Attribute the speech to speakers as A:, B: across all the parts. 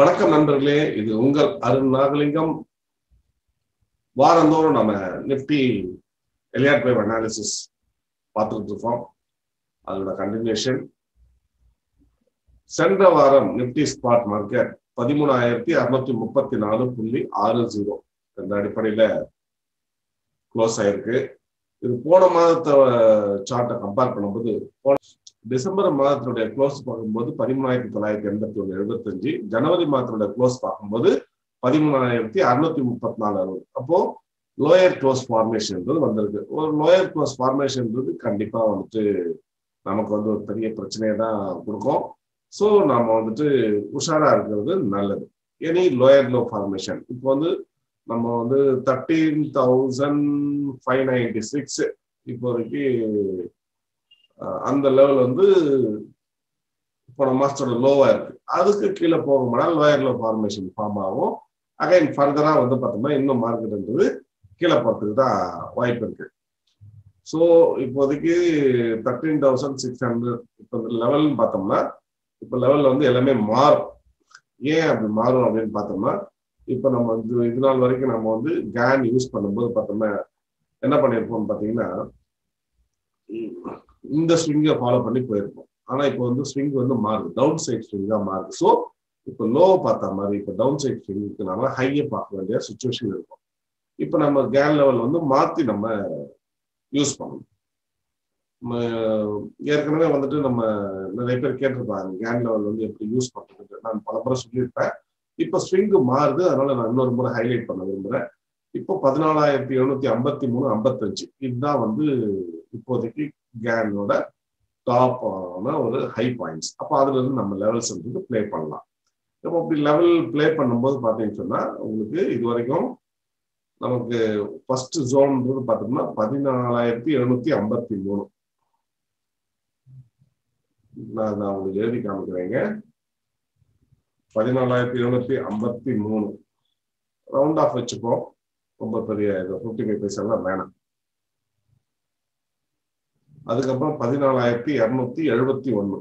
A: வணக்கம் நண்பர்களே இது உங்கள் அருண் நாகலிங்கம் வாரந்தோறும் நம்ம நிப்டி எலியாட் வேவ் அனாலிசிஸ் பார்த்துட்டு இருக்கோம் அதோட கண்டினியூஷன் சென்ற வாரம் நிப்டி ஸ்பாட் மார்க்கெட் பதிமூணாயிரத்தி அறுநூத்தி முப்பத்தி நாலு புள்ளி ஆறு ஜீரோ இந்த அடிப்படையில க்ளோஸ் ஆயிருக்கு இது போன மாதத்தை சார்ட்டை கம்பேர் பண்ணும்போது போன டிசம்பர் மாதத்தினுடைய க்ளோஸ் பார்க்கும்போது பதிமூணாயிரத்தி தொள்ளாயிரத்தி எண்பத்தி ஒன்று எழுபத்தஞ்சு ஜனவரி மாதத்தினுடைய க்ளோஸ் பார்க்கும்போது பதிமூணாயிரத்தி அறுநூத்தி முப்பத்தி நாலு அறுபது அப்போ லோயர் க்ளோஸ் ஃபார்மேஷன்ன்றது வந்திருக்கு ஒரு லோயர் க்ளோஸ் ஃபார்மேஷன்ன்றது கண்டிப்பா வந்துட்டு நமக்கு வந்து ஒரு பெரிய பிரச்சனையை தான் கொடுக்கும் ஸோ நம்ம வந்துட்டு உஷாரா இருக்கிறது நல்லது எனி லோயர் லோ ஃபார்மேஷன் இப்போ வந்து நம்ம வந்து thirteen thousand five ninety six இப்போதைக்கு அந்த லெவல் வந்து போன மாசத்தோட லோவா இருக்கு அதுக்கு கீழே போகும்போது லோயர் லோ ஃபார்மேஷன் ஃபார்ம் ஆகும் அகைன் ஃபர்தரா வந்து பார்த்தோம்னா இன்னும் மார்க்கெட்ன்றது கீழே போறதுக்கு தான் வாய்ப்பு இருக்கு ஸோ இப்போதைக்கு தேர்ட்டீன் தௌசண்ட் சிக்ஸ் ஹண்ட்ரட் இப்போ இந்த லெவல்னு பார்த்தோம்னா இப்போ லெவல்ல வந்து எல்லாமே மாறும் ஏன் அப்படி மாறும் அப்படின்னு பார்த்தோம்னா இப்போ நம்ம வந்து இது நாள் வரைக்கும் நம்ம வந்து கேன் யூஸ் பண்ணும்போது பார்த்தோம்னா என்ன பண்ணியிருப்போம் பார்த்தீங்கன்னா இந்த ஸ்விங்கை ஃபாலோ பண்ணி போயிருப்போம் ஆனா இப்போ வந்து ஸ்விங் வந்து மாறுது டவுன் சைட் ஸ்விங்கா மாறுது ஸோ இப்போ லோ பார்த்தா மாதிரி இப்போ டவுன் சைட் ஸ்விங்குக்கு நம்ம ஹையை பார்க்க வேண்டிய சுச்சுவேஷன் இருக்கும் இப்போ நம்ம கேன் லெவல் வந்து மாத்தி நம்ம யூஸ் பண்ணணும் ஏற்கனவே வந்துட்டு நம்ம நிறைய பேர் கேட்டிருப்பாங்க கேன் லெவல் வந்து எப்படி யூஸ் பண்றது நான் பல முறை சொல்லியிருப்பேன் இப்போ ஸ்விங்கு மாறுது அதனால நான் இன்னொரு முறை ஹைலைட் பண்ண விரும்புறேன் இப்போ பதினாலாயிரத்தி எழுநூத்தி ஐம்பத்தி மூணு ஐம்பத்தஞ்சு இதுதான் வந்து இப்போதைக்கு கேனோட டாப் ஆன ஒரு ஹை பாயிண்ட்ஸ் அப்போ அதுல இருந்து நம்ம லெவல்ஸ் வந்து பிளே பண்ணலாம் இப்போ அப்படி லெவல் பிளே பண்ணும்போது பார்த்தீங்கன்னு சொன்னா உங்களுக்கு இது வரைக்கும் நமக்கு ஃபர்ஸ்ட் ஜோன்ன்றது பார்த்தோம்னா பதினாலாயிரத்தி எழுநூத்தி ஐம்பத்தி மூணு நான் நான் உங்களுக்கு எழுதி காமிக்கிறேங்க பதினாலாயிரத்தி எழுநூத்தி ஐம்பத்தி மூணு ரவுண்ட் ஆஃப் வச்சுப்போம் ரொம்ப பெரிய ஃபிஃப்டி ஃபைவ் பைசெல்லாம் வேணாம் அதுக்கப்புறம் பதினாலாயிரத்தி இருநூத்தி எழுபத்தி ஒண்ணு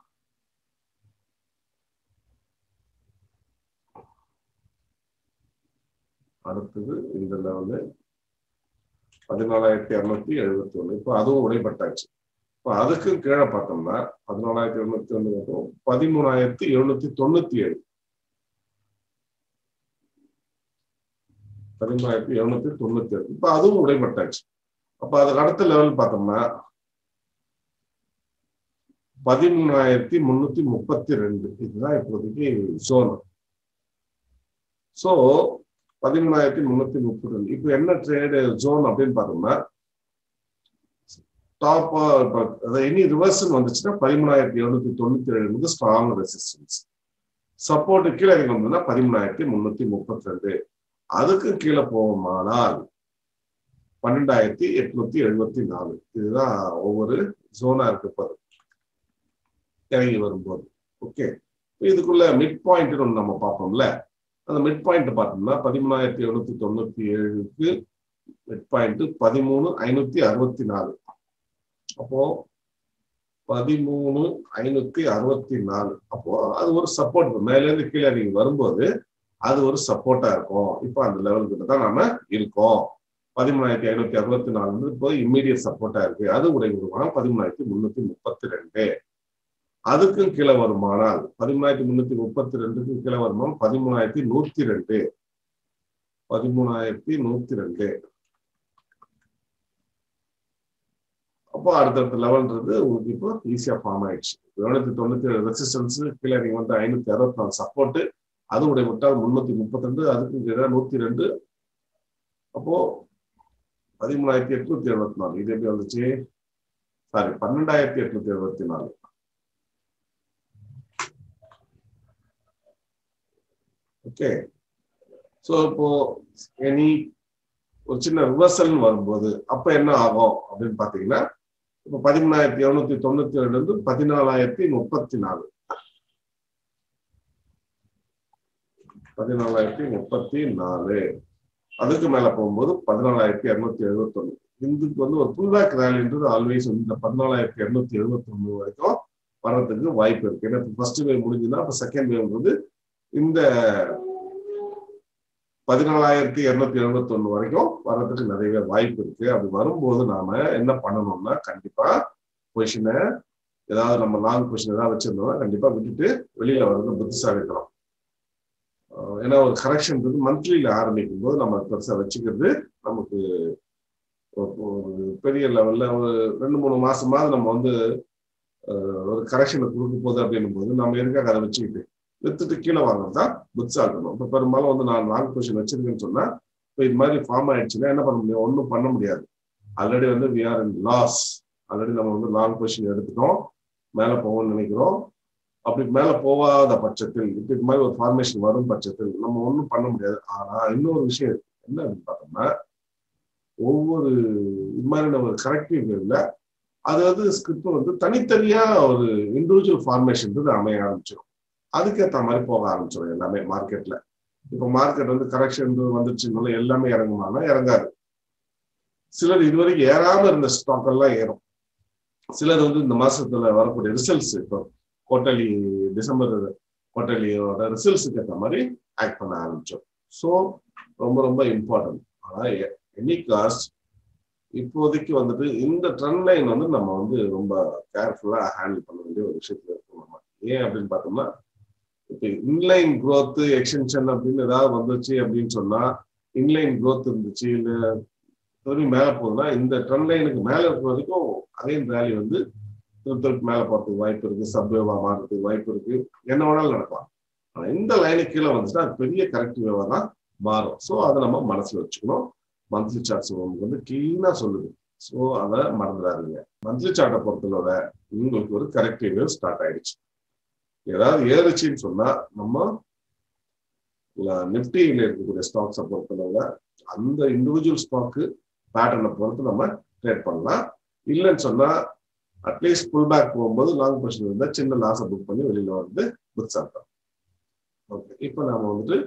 A: அடுத்தது இந்த லெவலு பதினாலாயிரத்தி இருநூத்தி எழுபத்தி ஒண்ணு இப்போ அதுவும் உடைப்பட்டாச்சு இப்போ அதுக்கு கீழே பார்த்தோம்னா பதினாலாயிரத்தி எழுநூத்தி ஒண்ணு பதிமூணாயிரத்தி எழுநூத்தி தொண்ணூத்தி ஏழு பதிமூணாயிரத்தி எழுநூத்தி தொண்ணூத்தி ஏழு இப்போ அதுவும் உடைப்பட்டாச்சு அப்ப அதுக்கு அடுத்த லெவல் பார்த்தோம்னா பதிமூணாயிரத்தி முன்னூத்தி முப்பத்தி ரெண்டு இதுதான் இப்போதைக்கு ஜோன் ஸோ பதிமூணாயிரத்தி முன்னூத்தி முப்பத்தி ரெண்டு இப்போ என்ன ட்ரேடு ஜோன் அப்படின்னு பார்த்தோம்னா டாப் எனி ரிவர்சல் வந்துச்சுன்னா பதிமூணாயிரத்தி எழுநூத்தி தொண்ணூத்தி ஏழு வந்து ஸ்ட்ராங் ரெசிஸ்டன்ஸ் சப்போர்ட் கீழே வந்ததுன்னா பதிமூணாயிரத்தி முன்னூத்தி முப்பத்தி ரெண்டு அதுக்கு கீழே போகுமானால் பன்னெண்டாயிரத்தி எட்நூத்தி எழுபத்தி நாலு இதுதான் ஒவ்வொரு ஜோனா இருக்கப்போது இறங்கி வரும்போது ஓகே இதுக்குள்ள மிட் பாயிண்ட் ஒன்று நம்ம பார்ப்போம்ல அந்த மிட் பாயிண்ட் பார்த்தோம்னா பதிமூணாயிரத்தி எழுநூத்தி தொண்ணூத்தி ஏழுக்கு மிட் பாயிண்ட் பதிமூணு ஐநூத்தி அறுபத்தி நாலு அப்போ பதிமூணு ஐநூத்தி அறுபத்தி நாலு அப்போ அது ஒரு சப்போர்ட் மேலேருந்து கீழே நீங்க வரும்போது அது ஒரு சப்போர்ட்டா இருக்கும் இப்போ அந்த லெவலுக்கு தான் நாம இருக்கோம் பதிமூணாயிரத்தி ஐநூத்தி அறுபத்தி நாலு வந்து இப்போ இம்மீடியட் சப்போர்ட்டா இருக்கு அது உடைய வருமானம் பதிமூணாயிரத்தி முன்னூத்தி முப்பத்தி ரெண்டு அதுக்கும் கீழே வருமானால் பதிமூணாயிரத்தி முன்னூத்தி முப்பத்தி ரெண்டுக்கும் கீழே வருமானம் பதிமூணாயிரத்தி நூத்தி ரெண்டு பதிமூணாயிரத்தி நூத்தி ரெண்டு அப்போ அடுத்தடுத்த லெவல்ன்றது உங்களுக்கு இப்போ ஈஸியா ஃபார்ம் ஆயிடுச்சு எழுநூத்தி தொண்ணூத்தி ஏழு ரெசிஸ்டன்ஸ் கீழே நீங்க வந்து ஐநூத்தி அறுபத்தி நாலு சப்போர்ட் அதனுடைய விட்டால் முன்னூத்தி முப்பத்தி ரெண்டு அதுக்கு கீழே நூத்தி ரெண்டு அப்போ பதிமூணாயிரத்தி எட்நூத்தி எழுபத்தி நாலு இது எப்படி வந்துச்சு சாரி பன்னெண்டாயிரத்தி எட்நூத்தி எழுபத்தி நாலு ஓகே ஸோ இப்போ எனி ஒரு சின்ன ரிவர்சல் வரும்போது அப்ப என்ன ஆகும் அப்படின்னு பாத்தீங்கன்னா இப்போ பதிமூணாயிரத்தி எழுநூத்தி தொண்ணூத்தி ஏழுல இருந்து பதினாலாயிரத்தி முப்பத்தி நாலு பதினாலாயிரத்தி முப்பத்தி நாலு அதுக்கு மேல போகும்போது பதினாலாயிரத்தி இருநூத்தி எழுபத்தி ஒண்ணு இதுக்கு வந்து ஒரு புல்பேக் ரேலின்றது ஆல்வேஸ் வந்து இந்த பதினாலாயிரத்தி இருநூத்தி எழுபத்தி ஒண்ணு வரைக்கும் வர்றதுக்கு வாய்ப்பு இருக்கு ஏன்னா ஃபர்ஸ்ட் வேவ் முடிஞ்சுன்னா இப்போ செகண்ட் வேவ்ன்றது இந்த பதினாலாயிரத்தி இருநூத்தி எழுபத்தி ஒண்ணு வரைக்கும் வர்றதுக்கு நிறைய வாய்ப்பு இருக்கு அப்படி வரும்போது நாம என்ன பண்ணணும்னா கண்டிப்பா பொசிஷனை ஏதாவது நம்ம லாங் பொசிஷன் ஏதாவது வச்சிருந்தோம்னா கண்டிப்பா விட்டுட்டு வெளியில வர்றது புத்திசாலித்தனம் ஏன்னா ஒரு கரெக்ஷன் மந்த்லியில ஆரம்பிக்கும் போது நம்ம பெருசா வச்சுக்கிறது நமக்கு ஒரு பெரிய லெவல்ல ஒரு ரெண்டு மூணு மாசமாவது நம்ம வந்து ஒரு கரெக்ஷனை கொடுக்க போகுது அப்படின்னும் போது நம்ம எதுக்காக அதை வச்சுக்கிட்டு வித்துட்டு கீழே வாங்குறதா புத்ஸா இருக்கணும் இப்போ பெரும்பாலும் வந்து நான் லாங் பொசிஷன் வச்சிருக்கேன்னு சொன்னா இப்போ இது மாதிரி ஃபார்ம் ஆயிடுச்சுன்னா என்ன பண்ண முடியும் ஒன்றும் பண்ண முடியாது ஆல்ரெடி வந்து we are in loss already நம்ம வந்து லாங் பொசிஷன் எடுத்துட்டோம் மேலே போவோம்னு நினைக்கிறோம் அப்படி மேலே போகாத பட்சத்தில் இப்போ இது மாதிரி ஒரு ஃபார்மேஷன் வரும் பட்சத்தில் நம்ம ஒன்றும் பண்ண முடியாது ஆனா இன்னொரு விஷயம் இருக்கு என்ன அப்படின்னு பார்த்தோம்னா ஒவ்வொரு இது மாதிரியான ஒரு கரெக்டிவ் இல்லை அது வந்து ஸ்கிரிப்ட் வந்து தனித்தனியா ஒரு இண்டிவிஜுவல் ஃபார்மேஷன் அமைய ஆரம்பிச்சிடும் அதுக்கேற்ற மாதிரி போக ஆரம்பிச்சிடும் எல்லாமே மார்க்கெட்ல இப்போ மார்க்கெட் வந்து கரெக்ஷன் வந்துருச்சுனால எல்லாமே இறங்குமானா இறங்காது சிலர் இதுவரைக்கும் ஏறாம இருந்த ஸ்டாக் எல்லாம் ஏறும் சிலர் வந்து இந்த மாசத்துல வரக்கூடிய ரிசல்ட்ஸ் இப்போ கோட்டலி டிசம்பர் கோட்டலியோட ரிசல்ட்ஸுக்கு ஏற்ற மாதிரி ஆக்ட் பண்ண ஆரம்பிச்சோம் ஸோ ரொம்ப ரொம்ப இம்பார்ட்டன்ட் ஆனா எனி காஸ்ட் இப்போதைக்கு வந்துட்டு இந்த ட்ரெண்ட் லைன் வந்து நம்ம வந்து ரொம்ப கேர்ஃபுல்லா ஹேண்டில் பண்ண வேண்டிய ஒரு விஷயத்துல இருக்கும் நம்ம ஏன் அப்படின்னு பார்த்தோம்னா இப்போ இன்லைன் க்ரோத் எக்ஸ்டென்ஷன் அப்படின்னு ஏதாவது வந்துச்சு அப்படின்னு சொன்னா இன்லைன் க்ரோத் இருந்துச்சு இல்ல திரும்பி மேல போகுதுன்னா இந்த ட்ரெண்ட் லைனுக்கு மேல இருக்கிற வரைக்கும் அதே வேல்யூ வந்து திருப்பி திருப்பி மேல போறதுக்கு வாய்ப்பு இருக்கு சப்வேவா மாறதுக்கு வாய்ப்பு இருக்கு என்ன வேணாலும் நடக்கலாம் ஆனா இந்த லைனுக்கு கீழே வந்துச்சுன்னா அது பெரிய கரெக்டிவா தான் மாறும் ஸோ அதை நம்ம மனசுல வச்சுக்கணும் மந்த்லி சார்ட்ஸ் உங்களுக்கு வந்து கிளீனா சொல்லுது ஸோ அதை மறந்துடாதீங்க மந்த்லி சார்ட்டை பொறுத்தளவுல உங்களுக்கு ஒரு கரெக்டிவ் வேவ் ஸ்டார்ட் ஆயிடுச்சு ஏதாவது ஏறுச்சுன்னு சொன்னா நம்ம நிப்டியில இருக்கக்கூடிய ஸ்டாக்ஸை பொறுத்தளவுல அந்த இண்டிவிஜுவல் ஸ்டாக்கு பேட்டர்னை பொறுத்து நம்ம ட்ரேட் பண்ணலாம் இல்லைன்னு சொன்னா அட்லீஸ்ட் புல் பேக் போகும்போது லாங் பொசிஷன் இருந்தால் சின்ன லாஸை புக் பண்ணி வெளியில வந்து புக் சாப்பிட்டோம் ஓகே இப்போ நாம வந்துட்டு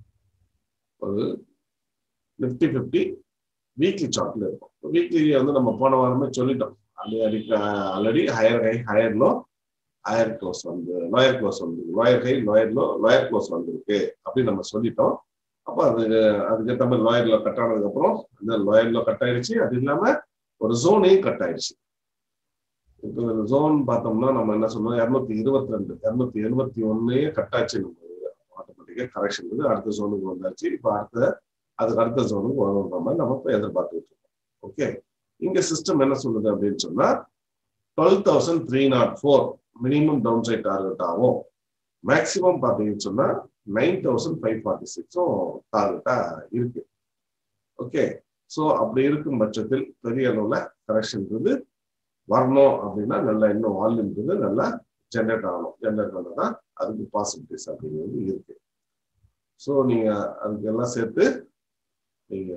A: ஒரு நிஃப்டி ஃபிஃப்டி வீக்லி சார்ட்ல இருக்கும் வீக்லி வந்து நம்ம போன வாரமே சொல்லிட்டோம் already already higher high higher low higher close வந்து லோயர் க்ளோஸ் வந்து lower high lower low lower close வந்திருக்கு அப்படின்னு நம்ம சொல்லிட்டோம் அப்போ அது அதுக்கேற்ற மாதிரி லோயர்ல கட் ஆனதுக்கு அப்புறம் அந்த லோயர்ல கட் ஆயிடுச்சு அது இல்லாம ஒரு ஜோனையும் கட் ஆயிடுச்சு இப்போ இந்த ஜோன் பார்த்தோம்னா நம்ம என்ன சொன்னோம் இரநூத்தி இருபத்தி ரெண்டு இரநூத்தி எழுபத்தி ஒன்னே கட் ஆச்சு நம்ம ஆட்டோமேட்டிக்கா கரெக்ஷன் வந்து அடுத்த ஜோனுக்கு வந்தாச்சு இப்போ அடுத்த அதுக்கு அடுத்த ஜோனுக்கு வருன்ற மாதிரி நம்ம இப்போ எதிர்பார்த்துட்டு இருக்கோம் ஓகே இங்க சிஸ்டம் என்ன சொல்லுது அப்படின்னு சொன்னா twelve thousand three naught four minimum down side target ஆகும் மேக்சிமம் பார்த்தீங்கன்னு சொன்னா நைன் தௌசண்ட் ஃபைவ் ஃபார்ட்டி சிக்ஸும் டார்கெட்டா இருக்கு ஓகே ஸோ அப்படி இருக்கும் பட்சத்தில் பெரிய அளவில் கரெக்ஷன்றது வரணும் அப்படின்னா நல்லா இன்னும் வால்யூம்ன்றது நல்லா ஜென்ரேட் ஆகணும் ஜென்ரேட் பண்ணதான் அதுக்கு பாசிபிலிட்டிஸ் அப்படிங்கிறது இருக்கு ஸோ நீங்க அதுக்கு எல்லாம் சேர்த்து நீங்க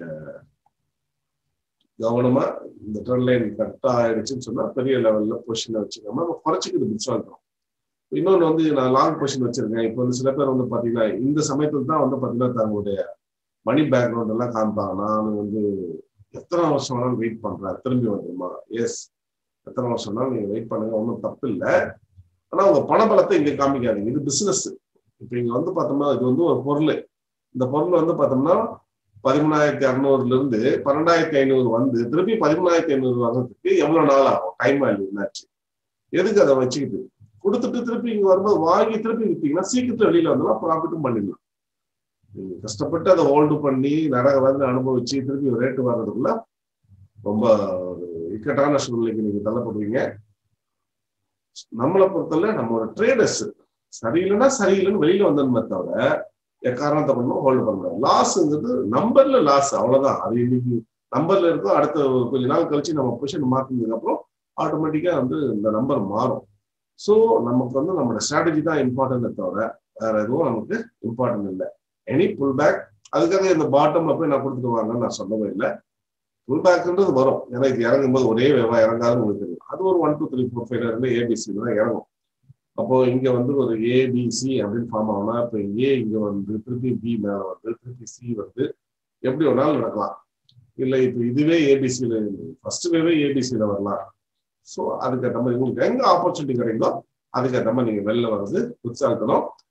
A: கவனமா இந்த ட்ரெண்ட் லைன் கரெக்டா ஆயிடுச்சுன்னு சொன்னா பெரிய லெவல்ல பொசிஷனை வச்சுக்காம நம்ம குறைச்சிக்கிட்டு மிஸ் ஆகிறோம் இன்னொன்று வந்து நான் லாங் பொசிஷன் வச்சிருக்கேன் இப்போ வந்து சில பேர் வந்து பாத்தீங்கன்னா இந்த சமயத்துல தான் வந்து பாத்தீங்கன்னா தங்களுடைய மணி பேக்ரவுண்ட் எல்லாம் காமிப்பாங்க நான் வந்து எத்தனை வருஷம் வேணாலும் வெயிட் பண்றேன் திரும்பி வந்துருமா எஸ் எத்தனை வருஷம் வேணாலும் நீங்க வெயிட் பண்ணுங்க ஒன்றும் தப்பு இல்லை ஆனா உங்க பணபலத்தை இங்க காமிக்காதீங்க இது பிசினஸ் இப்போ இங்க வந்து பார்த்தோம்னா இது வந்து ஒரு பொருள் இந்த பொருள் வந்து பார்த்தோம்னா பதிமூணாயிரத்தி அறுநூறுல இருந்து பன்னெண்டாயிரத்தி ஐநூறு வந்து திருப்பி பதிமூணாயிரத்தி ஐநூறு வர்றதுக்கு எவ்வளவு நாள் ஆகும் டைம் வேல்யூ என்னாச்சு எதுக்கு அதை வச்சுக்கிட்டு கொடுத்துட்டு திருப்பி இங்க வரும்போது வாங்கி திருப்பி வித்தீங்கன்னா சீக்கிரத்துல வெளியில வந்தோம்னா ப்ராஃபிட்டும் பண்ணிடலாம் நீங்க கஷ்டப்பட்டு அதை ஹோல்டு பண்ணி நரக வந்து அனுபவிச்சு திருப்பி ரேட்டு வர்றதுக்குள்ள ரொம்ப ஒரு இக்கட்டான சூழ்நிலைக்கு நீங்க தள்ளப்படுவீங்க நம்மளை பொறுத்தவரை நம்ம ஒரு ட்ரேடர்ஸ் சரியில்லைன்னா சரியில்லைன்னு வெளியில வந்தோமே தவிர எக்காரணத்தை பண்ணும் ஹோல்டு பண்றோம் லாஸ்ங்கிறது நம்பர்ல லாஸ் அவ்வளவுதான் அது இன்னைக்கு நம்பர்ல இருக்கும் அடுத்த கொஞ்ச நாள் கழிச்சு நம்ம பொசிஷன் மாத்தினதுக்கு அப்புறம் ஆட்டோமேட்டிக்கா வந்து இந்த நம்பர் மாறும் ஸோ நமக்கு வந்து நம்மளோட ஸ்ட்ராட்டஜி தான் இம்பார்ட்டன்ட் தவிர வேற எதுவும் நமக்கு இம்பார்ட்டன்ட் இல்லை எனி புல் பேக் அதுக்காக இந்த பாட்டம்ல போய் நான் கொடுத்துட்டு வாங்கன்னு நான் சொல்லவே இல்லை புல் பேக்ன்றது வரும் ஏன்னா இது இறங்கும் போது ஒரே வேவா இறங்காதுன்னு உங்களுக்கு தெரியும் அது ஒரு ஒன் டூ த்ரீ ஃபோர் ஃபைவ்ல இருந்து ஏபிசி தான் இறங்கும் அப்போ இங்க வந்து ஒரு ஏபிசி அப்படின்னு ஃபார்ம் ஆகும்னா இப்போ ஏ இங்க வந்து திருப்பி பி மேல வந்து திருப்பி சி வந்து எப்படி வேணாலும் நடக்கலாம் இல்லை இப்போ இதுவே ஏபிசியில ஃபர்ஸ்ட் வேவே ஏபிசியில வரலாம் ஸோ அதுக்கேற்ற மாதிரி உங்களுக்கு எங்க ஆப்பர்ச்சுனிட்டி கிடைக்குதோ அதுக்கேற்ற மாதிரி நீங்க வெளில வர்றது உற்சாகத்தணும்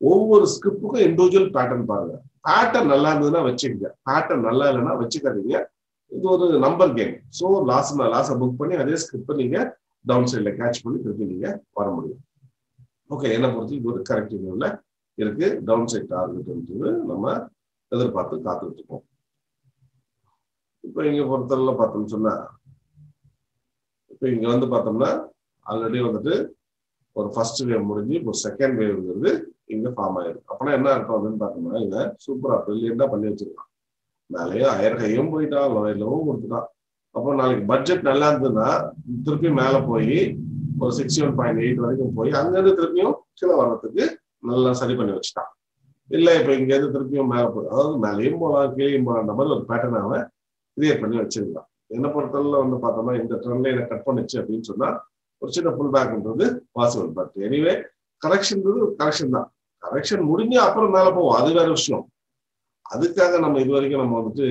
A: ஒவ்வொரு ஸ்கிரிப்டுக்கும் இண்டிவிஜுவல் பேட்டர்ன் பாருங்க பேட்டர்ன் நல்லா இருந்ததுன்னா வச்சுக்கங்க பேட்டர்ன் நல்லா இல்லைன்னா வச்சுக்காதீங்க இது ஒரு நம்பர் கேம் ஸோ லாஸ் லாஸை புக் பண்ணி அதே ஸ்கிரிப்டை நீங்க டவுன் சைடில் கேட்ச் பண்ணி திருப்பி நீங்க வர முடியும் ஓகே என்ன பொறுத்து இது ஒரு கரெக்ட் நியூல இருக்கு டவுன் சைட் டார்கெட் நம்ம எதிர்பார்த்து காத்துட்டு இருக்கோம் இப்போ இங்க பொறுத்தவரை பார்த்தோம்னு சொன்னா இப்போ இங்க வந்து பார்த்தோம்னா ஆல்ரெடி வந்துட்டு ஒரு ஃபர்ஸ்ட் வேவ் முடிஞ்சு இப்போ செகண்ட் வேவ்ங்கிறது இங்க ஃபார்ம் ஆயிருக்கு அப்பனா என்ன அர்த்தம் அப்படின்னு பார்த்தோம்னா இங்க சூப்பரா பிரில்லியண்டா பண்ணி வச்சிருக்கான் மேலேயும் ஆயிரம் கையும் போயிட்டான் லோயர்லவும் கொடுத்துட்டான் அப்போ நாளைக்கு பட்ஜெட் நல்லா இருந்ததுன்னா திருப்பி மேல போய் ஒரு சிக்ஸ்டி ஒன் பாயிண்ட் எயிட் வரைக்கும் போய் அங்கிருந்து திருப்பியும் கீழே வர்றதுக்கு நல்லா சரி பண்ணி வச்சுட்டான் இல்ல இப்ப இங்க இருந்து திருப்பியும் மேல போய் அதாவது மேலேயும் போகலாம் கீழேயும் போகலான்ற மாதிரி ஒரு பேட்டர்ன் அவன் கிரியேட் பண்ணி வச்சிருக்கான் என்ன பொறுத்தவரை வந்து பார்த்தோம்னா இந்த ட்ரெண்ட் லைனை கட் பண்ணுச்சு அப்படின்னு சொன்னா ஒரு சின்ன புல் பேக்ன்றது பாசிபிள் பட் எனிவே கரெக்ஷன்ன்றது கரெக்ஷன் தான் கரெக்ஷன் முடிஞ்சு அப்புறம் மேல போவோம் அது வேற விஷயம் அதுக்காக நம்ம இது வரைக்கும் நம்ம வந்துட்டு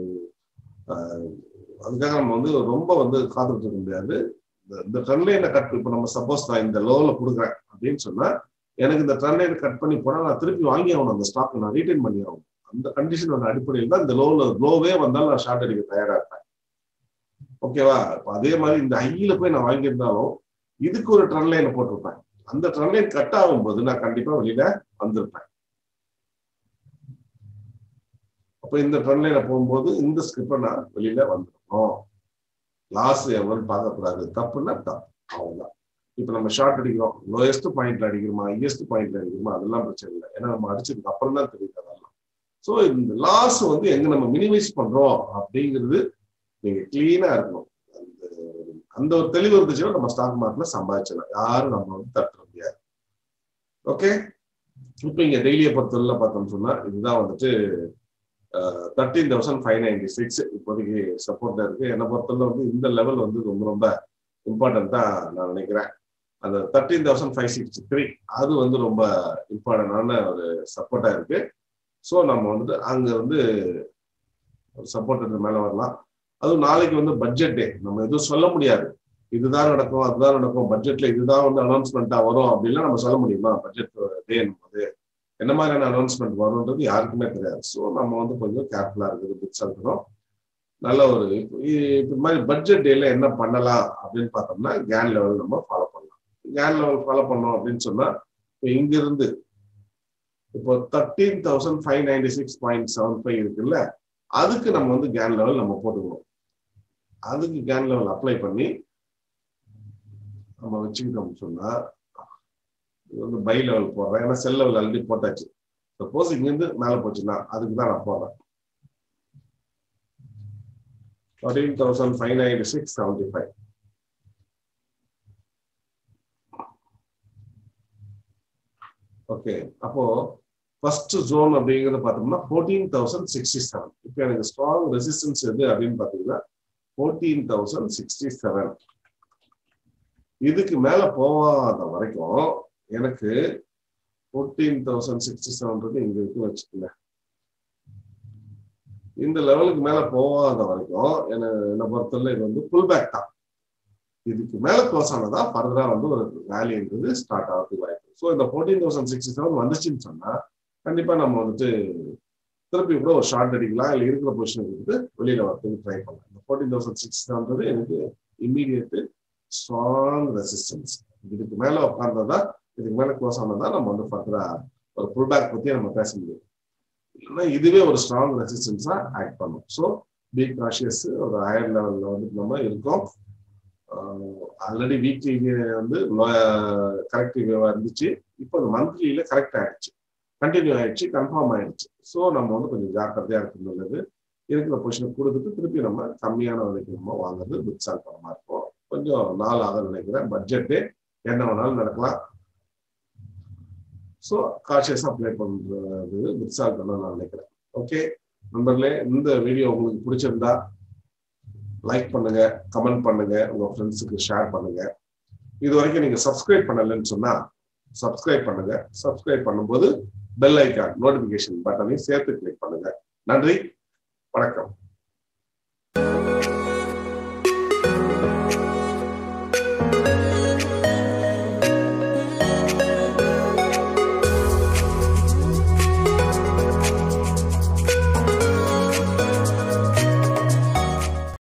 A: அதுக்காக நம்ம வந்து ரொம்ப வந்து காத்துட்டு இருக்க முடியாது இந்த ட்ரெண்ட் லைனை கட் இப்போ நம்ம சப்போஸ் நான் இந்த லோல கொடுக்குறேன் அப்படின்னு சொன்னா எனக்கு இந்த ட்ரெண்ட் லைனை கட் பண்ணி போனா நான் திருப்பி வாங்கி ஆகணும் அந்த ஸ்டாக் நான் ரீட்டைன் பண்ணி ஆகணும் அந்த கண்டிஷனோட அடிப்படையில் தான் இந்த லோல லோவே வந்தாலும் நான் ஷார்ட் அடிக்க தயாரா இருப்பேன் ஓகேவா இப்போ அதே மாதிரி இந்த ஹையில போய் நான் வாங்கியிருந்தாலும் இதுக்கு ஒரு ட்ரெண்ட் லைனை போட்டிருப்பேன் அந்த ட்ரெண்ட் லைன் கட் ஆகும்போது நான் கண்டிப்பா வெளியில வந்திருப்பேன் அப்ப இந்த ட்ரெண்ட் லைனை போகும்போது இந்த ஸ்கிரிப்டை நான் வெளியில வந்துடணும் லாஸ் எவ்வளோன்னு பார்க்கக்கூடாது தப்புன்னா தப்பு அவ்வளவுதான் இப்ப நம்ம ஷார்ட் அடிக்கிறோம் லோயஸ்ட் பாயிண்ட்ல அடிக்கிறோமா ஹையஸ்ட் பாயிண்ட்ல அடிக்கிறோமா அதெல்லாம் பிரச்சனை இல்லை ஏன்னா நம்ம அடிச்சதுக்கு அப்புறம் தான் தெரியுது அதெல்லாம் ஸோ இந்த லாஸ் வந்து எங்க நம்ம மினிமைஸ் பண்றோம் அப்படிங்கிறது நீங்க கிளீனா இருக்கணும் அந்த அந்த ஒரு தெளிவு இருந்துச்சுன்னா நம்ம ஸ்டாக் மார்க்கெட்ல சம்பாதிச்சிடலாம் யாரும் நம்ம வந்து தட்டுற முடியாது ஓகே இப்போ இங்க டெய்லியை பொறுத்தவரை பார்த்தோம்னு சொன்னா இதுதான் வந்துட்டு thirteen thousand five ninety six இப்போதைக்கு சப்போர்ட்ல இருக்கு என்னை பொறுத்தவரை வந்து இந்த லெவல் வந்து ரொம்ப ரொம்ப இம்பார்ட்டன்டா நான் நினைக்கிறேன் அந்த thirteen thousand five sixty three அது வந்து ரொம்ப இம்பார்ட்டன்டான ஒரு சப்போர்ட்டா இருக்கு ஸோ நம்ம வந்துட்டு அங்க வந்து ஒரு சப்போர்ட் மேல வரலாம் அதுவும் நாளைக்கு வந்து பட்ஜெட் டே நம்ம எதுவும் சொல்ல முடியாது இதுதான் நடக்கும் அதுதான் நடக்கும் பட்ஜெட்ல இதுதான் வந்து அனௌன்ஸ்மெண்ட்டா வரும் அப்படின்லாம் நம்ம சொல்ல முடியுமா பட்ஜெட் டே போது என்ன மாதிரியான அனௌன்ஸ்மெண்ட் வரும்ன்றது யாருக்குமே தெரியாது ஸோ நம்ம வந்து கொஞ்சம் கேர்ஃபுல்லா இருக்குது பிக்ஸ் இருக்கணும் நல்ல ஒரு இப்போ மாதிரி பட்ஜெட் டேல என்ன பண்ணலாம் அப்படின்னு பார்த்தோம்னா கேன் லெவல் நம்ம ஃபாலோ பண்ணலாம் கேன் லெவல் ஃபாலோ பண்ணோம் அப்படின்னு சொன்னா இப்போ இங்கிருந்து இப்போ thirteen thousand five ninety six point seven five இருக்குல்ல அதுக்கு நம்ம வந்து கேன் லெவல் நம்ம போட்டுக்கணும் அதுக்கு கேன் லெவல் அப்ளை பண்ணி நம்ம வச்சுக்கிட்டோம்னு சொன்னா இது வந்து பை லெவல் போடுறேன் ஏன்னா செல் லெவல் ஆல்ரெடி போட்டாச்சு சப்போஸ் இங்கிருந்து மேல போச்சுன்னா அதுக்கு தான் நான் போடுறேன் fourteen thousand five ninety six seventy five. Okay அப்போ ஃபர்ஸ்ட் ஜோன் அப்படிங்கிறத பார்த்தோம்னா ஃபோர்டீன் தௌசண்ட் சிக்ஸ்டி செவன் இப்போ எனக்கு ஸ்ட்ராங் ரெசிஸ்டன்ஸ் எது அப்படின்னு பார்த்தீங்கன்னா ஃபோர்டீன் தௌசண்ட் சிக்ஸ்டி செவன் இதுக்கு மேல போகாத வரைக்கும் எனக்கு ஃபோர்டீன் தௌசண்ட் சிக்ஸ்டி செவன்றது இங்க இருக்கு வச்சுக்கோங்க இந்த லெவலுக்கு மேல போகாத வரைக்கும் என்ன என்னை பொறுத்தவரை இது வந்து புல் பேக் தான் இதுக்கு மேல க்ளோஸ் ஆனதா ஃபர்தரா வந்து ஒரு வேல்யூன்றது ஸ்டார்ட் ஆகிறதுக்கு வாய்ப்பு ஸோ இந்த ஃபோர்டீன் தௌசண்ட் சிக்ஸ்டி செவன் வந்துச்சுன்னு சொன்னா கண்டிப்பா நம்ம வந்துட்டு திருப்பி கூட ஒரு ஷார்ட் அடிக்கலாம் இல்லை இருக்கிற பொசிஷனுக்கு வந்து வெளியில வரதுக்கு ட்ரை பண்ணலாம் இந்த ஃபோர்டீன் தௌசண்ட் சிக்ஸ் செவன்றது எனக்கு இம்மீடியட் ஸ்ட்ராங் ரெசிஸ்டன்ஸ் இதுக்கு மேல உட்கார்ந்ததா இதுக்கு மேல க்ளோஸ் ஆனதா நம்ம வந்து ஃபர்தரா ஒரு புல் பேக் பத்தி நம்ம பேச முடியும் இல்லைன்னா இதுவே ஒரு ஸ்ட்ராங் ரெசிஸ்டன்ஸா ஆக்ட் பண்ணும் ஸோ பி காஷியஸ் ஒரு ஹையர் லெவல்ல வந்து நம்ம இருக்கோம் ஆல்ரெடி வீக்லி வந்து கரெக்டிவ் இருந்துச்சு இப்போ அந்த மந்த்லியில கரெக்ட் ஆயிடுச்சு கண்டினியூ ஆயிடுச்சு கன்ஃபார்ம் ஆயிடுச்சு ஸோ நம்ம வந்து கொஞ்சம் ஜாக்கிரதையா இருக்கு நல்லது இருக்கிற பொசிஷனை கொடுத்துட்டு திருப்பி நம்ம கம்மியான விலைக்கு நம்ம வாங்குறது பிக்ஸால் பணமா இருக்கும் கொஞ்சம் நாள் ஆக நினைக்கிறேன் பட்ஜெட்டு என்ன வேணாலும் நடக்கலாம் ஸோ காஷியஸாக ப்ளே பண்ணுறது மிக்ஸால் பண்ண நான் நினைக்கிறேன் ஓகே நண்பர்களே இந்த வீடியோ உங்களுக்கு பிடிச்சிருந்தா லைக் பண்ணுங்க கமெண்ட் பண்ணுங்க உங்க ஃப்ரெண்ட்ஸுக்கு ஷேர் பண்ணுங்க இது வரைக்கும் நீங்க சப்ஸ்கிரைப் பண்ணலன்னு சொன்னா சப்ஸ்கிரைப் பண்ணுங்க சப்ஸ்கிரைப் பண்ணும்போது பெல் ஐக்கான் நோட்டிபிகேஷன் பட்டனையும் சேர்த்து கிளிக் பண்ணுங்க நன்றி வணக்கம்